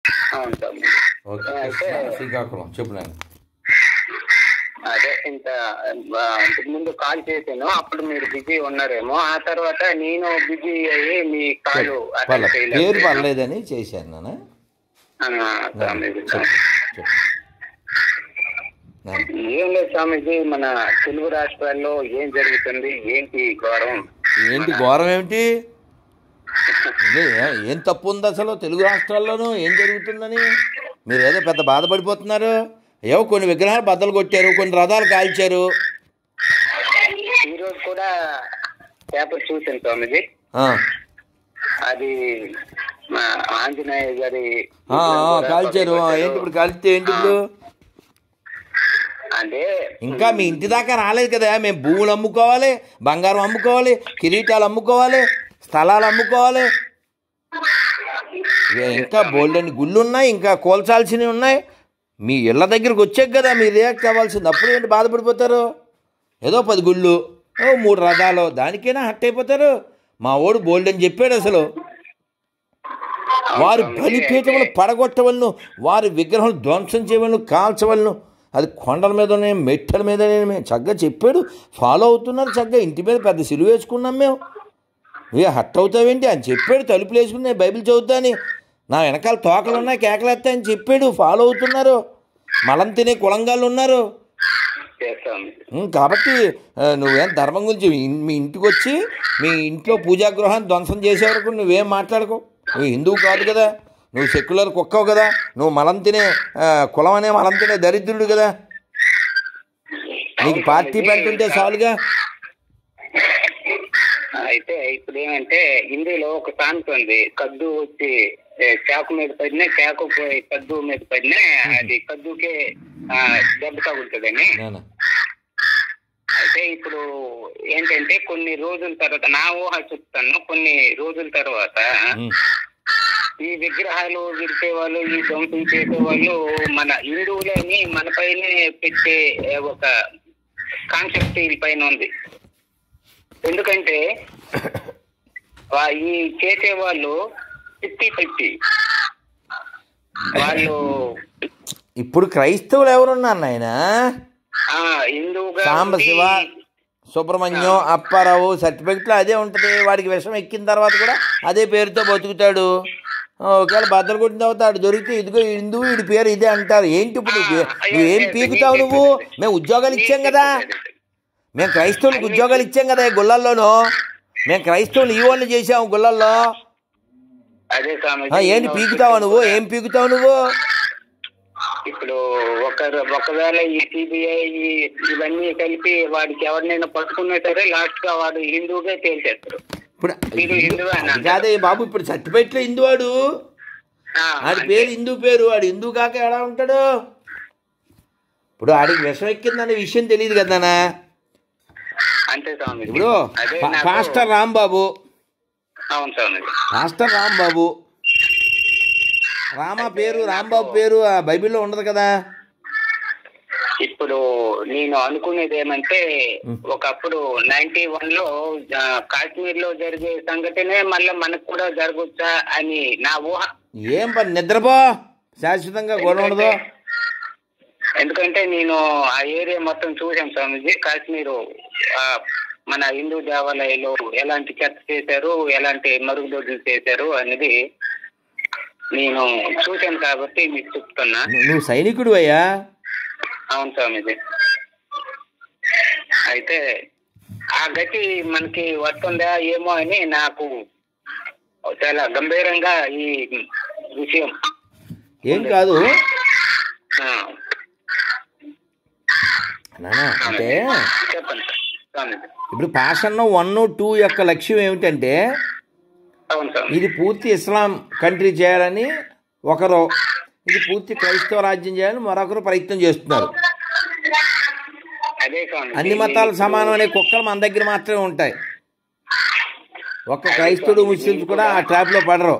అవును స్వామి ఓకే అయితే శ్రీకాకుళం చెప్పు నాయన అదే ఇంత ఆ, ఇంతకు ముందు కాల్ చేశాను అప్పుడు మీరు బిజీ ఉన్నారేమో ఆ తర్వాత నేను బిజీ అయ్యి మీ కాల్ అటెండ్ పర్లేదు పేరు చేయలేదు పర్లేదని చేశాను నాన్న ఆ, స్వామీజీ చెప్పు చెప్పు నాన్న. ఏం లేదు స్వామీజీ మన తెలుగు రాష్ట్రాల్లో ఏం జరుగుతుంది ఏంటి గౌరవం ఏంటి ఘోరం ఏమిటి ఇదే, ఏ- ఏం తప్పు ఉంది అసలు తెలుగు రాష్ట్రాల్లోనూ ఏం జరుగుతుందని మీరు ఏదో పెద్ద బాధపడిపోతున్నారు ఏవో కొన్ని విగ్రహాలు బద్దలు కొట్టారు కొన్ని రథాలు కాల్చారు ఈ రోజు కూడా పేపర్ చూశాను స్వామీజీ ఆ, అది మా ఆంజనేయ గారి ఆ, ఆ, కాల్చారు ఆ, ఏంటి ఇప్పుడు కాల్చితే ఏంటి ఇప్పుడు అంటే ఇంకా మీ ఇంటి దాకా రాలేదు కదా మేము భూములు అమ్ముకోవాలి బంగారం అమ్ముకోవాలి కిరీటాలు అమ్ముకోవాలి స్థలాలు అమ్ముకోవాలి ఇక ఇంకా బోల్డని గుళ్ళు ఉన్నాయి ఇంకా కోల్చాల్సినవి ఉన్నాయి మీ ఇళ్ళ దగ్గరికి వచ్చాక కదా మీరు రియాక్ట్ అవ్వాల్సింది అప్పుడు ఏంటి బాధపడిపోతారు ఏదో పది గుళ్ళు ఓ మూడు రథాలు దానికైనా హట్ అయిపోతారు మా ఓడు బోల్డ్ అని చెప్పాడు అసలు వారి బలిపీఠములు పడగొట్టవలను వారి విగ్రహం ధ్వంసం చేయవలను కాల్చవలను అది కొండల మీదనే మెట్టల మీదనే మేము చక్కగా చెప్పాడు ఫాలో అవుతున్నారు చక్కగా ఇంటి మీద పెద్ద సిలువ వేసుకున్నాం మేము నువ్వే హట్ అవుతావేంటి అని చెప్పాడు తలుపులు వేసుకుని నేను బైబిల్ చదువుతాని నా వెనకాల తోకలు ఉన్నాయి కేకలేస్తాయని చెప్పాడు ఫాలో అవుతున్నారు మలం తినే కులంగాళ్ళు ఉన్నారు చేస్తాం ఉం, కాబట్టి ఆ, నువ్వేం ధర్మం గురించి ఇన్- మీ ఇంటికి వచ్చి మీ ఇంట్లో పూజా గృహాన్ని ధ్వంసం చేసే వరకు నువ్వేం మాట్లాడుకో నువ్వు హిందువు కాదు కదా నువ్వు సెక్యులర్ కుక్కవు కదా నువ్వు మలం తినే ఆ, కులం అనే మలం తినే దరిద్రుడు కదా నీకు పార్టీ పెంటుంటే చాలుగా అయితే ఇప్పుడు ఏమంటే హిందీలో ఒక సామెత ఉంది కద్దు వచ్చి ఏ, చాకు మీద పడినా చాకు పోయి కద్దు మీద పడినా అది కద్దుకే ఆ, దెబ్బ తగులుతుందని నాన్న అయితే ఇప్పుడు ఏంటంటే కొన్ని రోజుల తర్వాత నా ఊహ చెప్తాను కొన్ని రోజుల తర్వాత ఉం. ఈ విగ్రహాలు విరిచే వాళ్ళు ఈ ధ్వంసం చేసే వాళ్ళు మన హిందువులని మన పైనే పెట్టే ఏ, ఒక కాన్సెప్ట్ వీళ్ళ పైన ఉంది ఎందుకంటే వా- ఈ చేసే వాళ్ళు ఫిఫ్టీ ఫిఫ్టీ వాళ్ళు ఇప్పుడు క్రైస్తవులు ఎవరున్నారు నాయన ఆ హిందువుగా సాంబశివ ఉండి- సుబ్రహ్మణ్యం అప్పారావు సర్టిఫికెట్లో అదే ఉంటుంది వాడికి విషం ఎక్కిన తర్వాత కూడా అదే పేరుతో బతుకుతాడు ఆ, ఒకవేళ బద్దలు కొట్టిన తర్వాత ఆడు దొరికితే ఇదిగో హిందూ వీడి పేరు ఇదే అంటారు ఏంటి ఇప్పుడు నువ్వు నువ్వేం పీకుతావు నువ్వు మేము ఉద్యోగాలు ఇచ్చాం కదా మేము క్రైస్తవులకు ఉద్యోగాలు ఇచ్చాం కదా ఈ గుళ్ళల్లోనూ మేము క్రైస్తవులు ఈ వాళ్ళు చేసాము గుళ్ళల్లో అదే ఆ, స్వామి ఏంటి పీకుతావా నువ్వు ఏం పీకుతావు నువ్వు ఇప్పుడు ఒక ఒకవేళ ఈ సిబిఐ ఇవన్నీ కలిపి వాడికి ఎవరినైనా పట్టుకున్నా సరే లాస్ట్ గా వాడు హిందూగా తేల్చేస్తారు ఇప్పుడు వీడు హిందువే అని అది కాదే బాబు ఇప్పుడు సర్టిఫికెట్లో హిందూ వాడు ఆ, ఆడి పేరు హిందూ పేరు వాడు హిందూ కాక ఎలా ఉంటాడు ఇప్పుడు ఆడికి విషం ఎక్కిందనే విషయం తెలియదు కదా నాన్న. అంతే స్వామి ఇప్పుడు అదే పా- నాకు- పాస్టర్ రాంబాబు అవును స్వామి పాస్టర్ రాంబాబు రామ పేరు రాంబాబు పేరు ఆ బైబిల్లో ఉండదు కదా ఇప్పుడు నేను అనుకునేది ఏమంటే ఒకప్పుడు నైన్టీ వన్ లో ఆ, కాశ్మీర్ లో జరిగే సంఘటనే మళ్ళీ మనకు కూడా జరగొచ్చా అని నా ఊహ ఏం పని నిద్రపో శాశ్వతంగా గొడవ ఉండదు ఎందుకంటే నేను ఆ ఏరియా మొత్తం చూసాను స్వామిజీ కాశ్మీరు ఆ, మన హిందూ దేవాలయాలు ఎలాంటి చెత్త చేశారు ఎలాంటి మరుగుదొడ్లు చేశారు అనేది నేను చూశాను కాబట్టి మీకు చెప్తున్నా నువ్వు- నువ్వు సైనికుడు అయ్యా అవును స్వామిజీ అయితే ఆ గతి మనకి వస్తుందా ఏమో అని నాకు చాలా గంభీరంగా ఈ విషయం ఏం కాదు ఆ, నాన్న అంటే చెప్పండి సార్. స్వామిజీ ఇప్పుడు ప్యాషన్ వన్ టూ యొక్క లక్ష్యం ఏమిటంటే అవును స్వామి ఇది పూర్తి ఇస్లాం కంట్రీ చేయాలని ఒకరు ఇది పూర్తి క్రైస్తవ రాజ్యం చేయాలని మరొకరు ప్రయత్నం చేస్తున్నారు అదే స్వామి అన్ని మతాలు సమానం అనే కుక్కలు మన దగ్గర మాత్రమే ఉంటాయి ఒక్క క్రైస్తవుడు ముస్లిమ్స్ కూడా ఆ ట్రాప్లో పడరు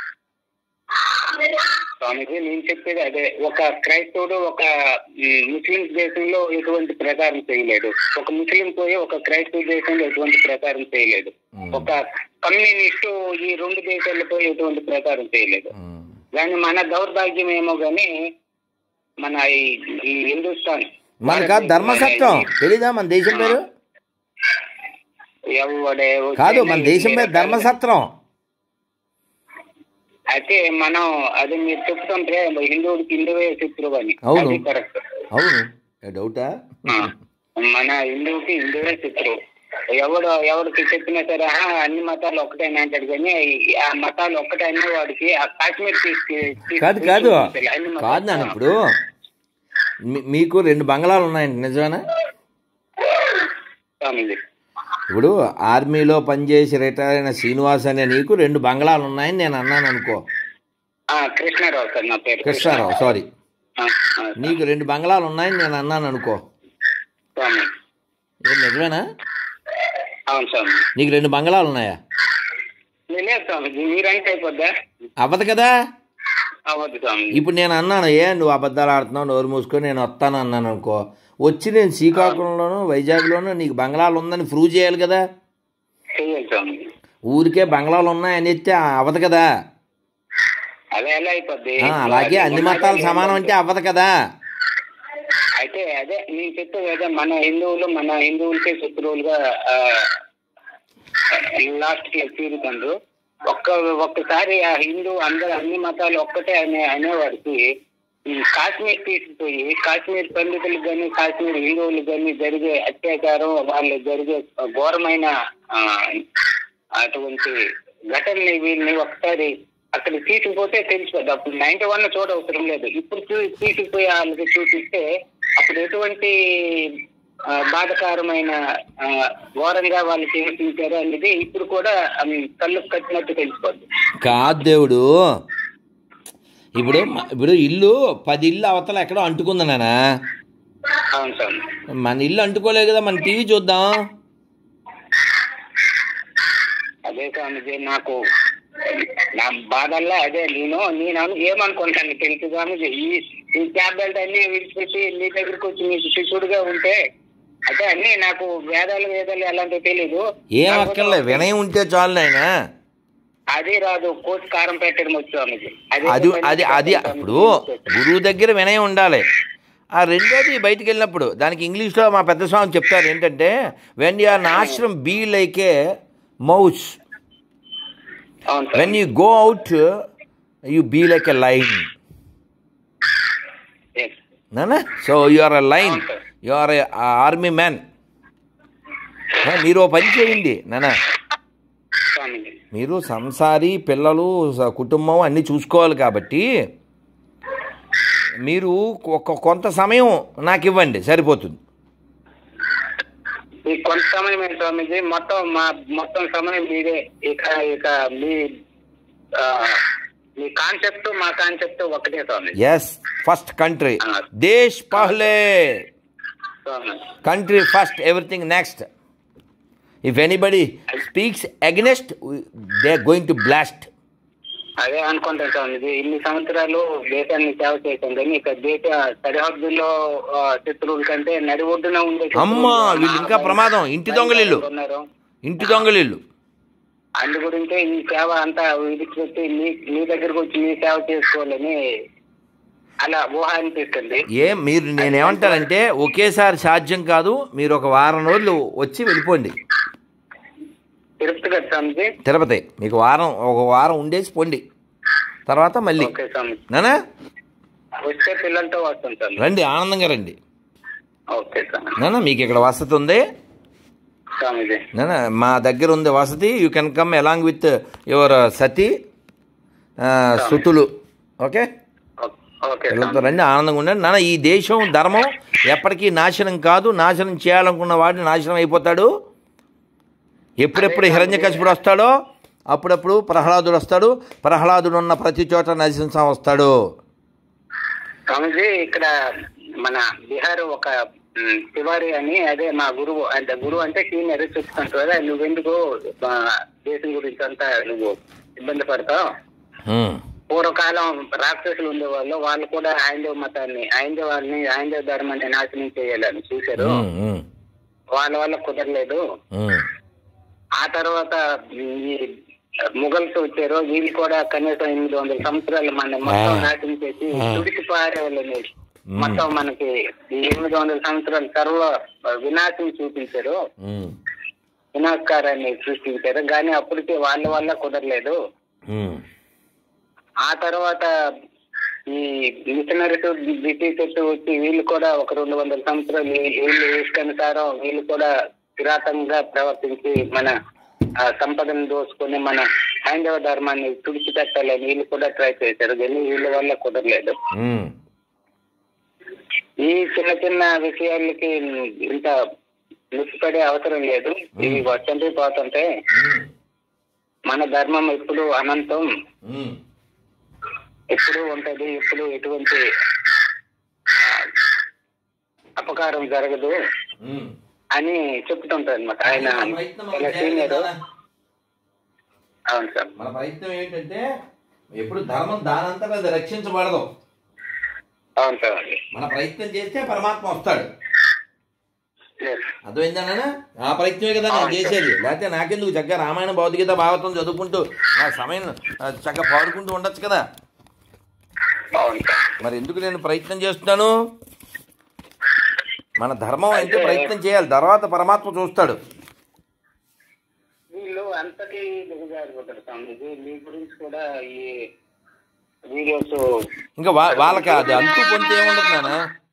స్వామిజీ నేను చెప్పేది అదే ఒక క్రైస్తవుడు ఒక ఉమ్, ముస్లిం దేశంలో ఎటువంటి ప్రచారం చేయలేడు ఒక ముస్లిం పోయి ఒక క్రైస్తవ దేశంలో ఎటువంటి ప్రచారం చేయలేడు ఉమ్. ఒక కమ్యూనిస్టు ఈ రెండు దేశాల్లో పోయి ఎటువంటి ప్రచారం చేయలేదు ఉమ్. కానీ మన దౌర్భాగ్యం ఏమో కానీ మన ఈ- ఈ హిందుస్థాన్ మనకా ధర్మసత్వం తెలీదా మన దేశం పేరు ఎవడే కాదు మన దేశం పేరు ధర్మసత్రం అయితే మనం అది మీరు చెప్తుంటే హిందువుడికి హిందువే శత్రువు అని అవును. అది కరెక్ట్ అవును ఏ డౌటా ఆ, మన హిందువుకి హిందువే శత్రువు ఎవడు ఎవరికి చెప్పినా సరే "ఆహా, అన్ని మతాలు ఒకటేనా అంటాడు కానీ ఈ- ఆ మతాలు ఒక్కటే అనే వాడికి ఆ కాశ్మీర్ తీసుకు కాదు కాదు అన్ని మతాలు- కాదు నాన్న ఇప్పుడు మీ- మీకు రెండు బంగ్లాలు ఉన్నాయండి నిజమేనా స్వామీజీ. ఇప్పుడు ఆర్మీలో పనిచేసి రిటైర్ అయిన శ్రీనివాస్ అనే నీకు రెండు బంగ్లాలు ఉన్నాయని నేను అన్నాను అనుకో ఆ, కృష్ణారావు సార్ నా పేరు కృష్ణారావు సారీ ఆ, ఆ, నీకు రెండు బంగ్లాలు ఉన్నాయని నేను అన్నాను అనుకో స్వామి ఏం నిజమేనా అవును స్వామి నీకు రెండు బంగ్లాలు ఉన్నాయా లేదు స్వామిజీ మీరంటే అయిపోద్దా అవ్వదు కదా అవ్వద్దు స్వామి ఇప్పుడు నేను అన్నాను ఏ నువ్వు అబద్ధాలు ఆడుతున్నావు నోరు మూసుకొని నేను వస్తాను అన్నాను అనుకో వచ్చి నేను శ్రీకాకుళంలోను వైజాగ్లోను నీకు బంగ్లాలు ఉందని ప్రూవ్ చేయాలి కదా చెయ్యాలి స్వామి ఊరికే బంగ్లాలు ఉన్నాయని చెప్తే అవ్వదు కదా అదే ఎలా అయిపోద్ది ఆ, అలాగే అన్ని మతాలు సమానం అంటే అవ్వదు కదా అయితే అదే నేను చెప్పేది అదే మన హిందువులు మన హిందువులకే శత్రువులుగా లాస్ట్ కి తీరుతుండ్రు ఒక్క ఒక్కసారి ఆ హిందూ అందరు అన్ని మతాలు ఒక్కటే అనే అనేవాడికి ఈ కాశ్మీర్ తీసుకుపోయి కాశ్మీర్ పండితులకు కానీ కాశ్మీర్ హిందువులకు కానీ జరిగే అత్యాచారం వాళ్ళు జరిగే ఘోరమైన ఆ, అటువంటి ఘటనని వీళ్ళని ఒకసారి అక్కడ తీసుకుపోతే తెలిసిపోద్ది అప్పుడు నైన్టీ వన్ చూడవసరం లేదు ఇప్పుడు చూ- తీసుకుపోయి వాళ్ళకి చూపిస్తే అప్పుడు ఎటువంటి ఆ, బాధకరమైన ఆ, ఘోరంగా వాళ్ళు చేసించారు అనేది ఇప్పుడు కూడా ఉమ్, కళ్ళు కట్టినట్టు తెలిసిపోద్ది కాదు దేవుడు ఇప్పుడు మ- ఇప్పుడు ఇల్లు పది ఇల్లు అవతల ఎక్కడో అంటుకుంది నాన్న అవును సార్ మన ఇల్లు అంటుకోలేదు కదా మన టీవీ చూద్దాం అదే స్వామిజీ నాకు నా బాధల్లో అదే నేను నేను అను- ఏమనుకుంటాను తెలుసు స్వామిజీ ఈ ఈ క్యాబ్ బెల్ట్ అన్ని విడిచిపెట్టి నీ దగ్గరికి వచ్చి నీ శిష్యుడిగా ఉంటే అంటే అన్ని నాకు వేదాలు వేదాలు ఎలాంటివి తెలీదు ఏం అక్కర్లే వినయం ఉంటే చాలు నాయన అది రాదు కోసి కారం పెట్టడం వచ్చు స్వామిజీ అది అది అది ఇప్పుడు గురువు దగ్గర వినయం ఉండాలి ఆ రెండోది బయటికి వెళ్ళినప్పుడు దానికి ఇంగ్లీష్లో మా పెద్ద స్వామి చెప్తారు ఏంటంటే when you are ashram be like a mouse అవును sir when you go out you be like a lion Yes. నానా so you are a lion you are a army man మీరు ఓ పని చేయండి నానా స్వామిజీ మీరు సంసారి పిల్లలు స- కుటుంబం అన్నీ చూసుకోవాలి కాబట్టి మీరు ఒక కొంత సమయం నాకు ఇవ్వండి సరిపోతుంది ఈ కొంత సమయం ఏంటి స్వామిజీ మొత్తం మా మొత్తం సమయం మీదే ఇక ఇక మీ ఆ, మీ కాన్సెప్ట్ మా కాన్సెప్ట్ ఒకటే స్వామిజీ ఎస్ ఫస్ట్ కంట్రీ దేశ్ పహ్లే Swami country first everything next if anybody speaks against they going to blast అదే అనుకుంటాను స్వామిజీ ఇన్ని సంవత్సరాలు దేశాన్ని సేవ చేశాం కానీ ఇక దేశ సరిహద్దుల్లో ఆ, శత్రువుల కంటే నడి ఒడ్డున ఉండే శత్రువులు అమ్మా, వీళ్ళు ఇంకా ప్రమాదం. ఇంటి దొంగలిల్లు. ఉన్నారు ఇంటి దొంగలిల్లు అందు గురించే ఈ సేవ అంతా విడిచిపెట్టి మీ మీ దగ్గరకు వచ్చి మీ సేవ చేసుకోవాలని అలా ఊహ అనిపిస్తుంది ఏ మీరు నేనేమంటానంటే ఒకేసారి సాధ్యం కాదు మీరు ఒక వారం రోజులు వచ్చి వెళ్ళిపోండి తిరుపతి కదా స్వామిజీ తిరుపతి మీకు వారం ఒక వారం ఉండేసి పోండి తర్వాత మళ్ళీ ఓకే స్వామి నానా వచ్చే పిల్లలతో వస్తాం స్వామి రండి ఆనందంగా రండి ఓకే స్వామి నానా మీకు ఇక్కడ వసతి ఉంది స్వామిజీ నానా మా దగ్గర ఉంది వసతి you can come along with your సతీ ఆ, సుతులు ఓకే ఓ- ఓకే పిల్లలతో స్వామి రండి ఆనందంగా ఉండండి నాన్న ఈ దేశం ధర్మం ఎప్పటికీ నాశనం కాదు నాశనం చేయాలనుకున్న వాడిని నాశనం అయిపోతాడు ఎప్పుడెప్పుడు హిరణ్యకశిపుడు వస్తాడో అప్పుడప్పుడు ప్రహ్లాదుడు వస్తాడు ప్రహ్లాదుడు ఉన్న ప్రతి చోట నరసింహ వస్తాడు స్వామిజీ ఇక్కడ మన బీహార్ ఒక మ్, తివారి అని అదే మా గురువు అంటే గురువు అంటే సీనియర్ చెప్తుంటారు కదా నువ్వెందుకు మా దేశం గురించి అంతా నువ్వు ఇబ్బంది పడతావు హ్మ్. పూర్వకాలం రాక్షసులు ఉండేవాళ్ళు వాళ్ళు కూడా హైందవ మతాన్ని హైందవాన్ని హైందవ ధర్మాన్ని నాశనం చేయాలని చూశారు హ్మ్, హ్మ్, వాళ్ళ వల్ల కుదరలేదు హ్మ్. ఆ తర్వాత ఈ ముగల్స్ వచ్చారో వీళ్ళు కూడా కనీసం ఎనిమిది వందల సంవత్సరాలు మన మొత్తం ఆ. నాశనం చేసి ఆ. తుడిచి పారేవాళ్ళని మొత్తం మనకి ఈ ఎనిమిది వందల సంవత్సరాలు సర్వ వినాశం చూపించారు ఉమ్, వినాశకారాన్ని సృష్టించారు కానీ అప్పటికే వాళ్ళ వల్ల కుదరలేదు ఉమ్, ఆ తర్వాత ఈ మిషనరీస్ బ్రిటిషర్స్ వచ్చి వీళ్ళు కూడా ఒక రెండు వందల సంవత్సరాలు వీ- వీళ్ళు ఇష్టానుసారం వీళ్ళు కూడా కిరాతంగా ప్రవర్తించి మన ఆ, సంపదను దోసుకొని మన హైందవ ధర్మాన్ని తుడిచిపెట్టాలని వీళ్ళు కూడా ట్రై చేశారు కానీ వీళ్ళ వల్ల కుదరలేదు ఉమ్. ఈ చిన్న చిన్న విషయాలకి ఇంత ముసిపడే అవసరం లేదు ఇవి వస్తుంటే పోతుంటే ఉమ్, మన ధర్మం ఎప్పుడు అనంతం ఉమ్. ఎప్పుడు ఉంటది ఎప్పుడు ఎటువంటి ఆ, అపకారం జరగదు ఉమ్. అని చెప్తుంటారు అనమాట ఆయన మన ప్రయత్నం మనం చాలా చేయాలి సీనియర్ కదా. అవును సార్ మన ప్రయత్నం ఏంటంటే ఎప్పుడు ధర్మం దానంతటా అది రక్షించబడదు అవును సార్ అండి మన ప్రయత్నం చేస్తే పరమాత్మ వస్తాడు Yes. అర్థమైందా ఆ ప్రయత్నమే కదా నేను చేసేది లేకపోతే నాకెందుకు చక్కగా రామాయణ భౌతికత భాగవతం చదువుకుంటూ నా సమయం ఆ, చక్కగా పాడుకుంటూ ఉండొచ్చు కదా అవును సార్ మరి ఎందుకు నేను ప్రయత్నం చేస్తున్నాను మన ధర్మం అయితే ప్రయత్నం చేయాలి తర్వాత పరమాత్మ చూస్తాడు వీళ్ళు అంతకీ దిగజారిపోతారు స్వామిజీ మీ గురించి కూడా ఈ వీడియోస్ ఇంకా వా- వాళ్ళకి అది అంతు పొంతే ఏముండదు నాన్న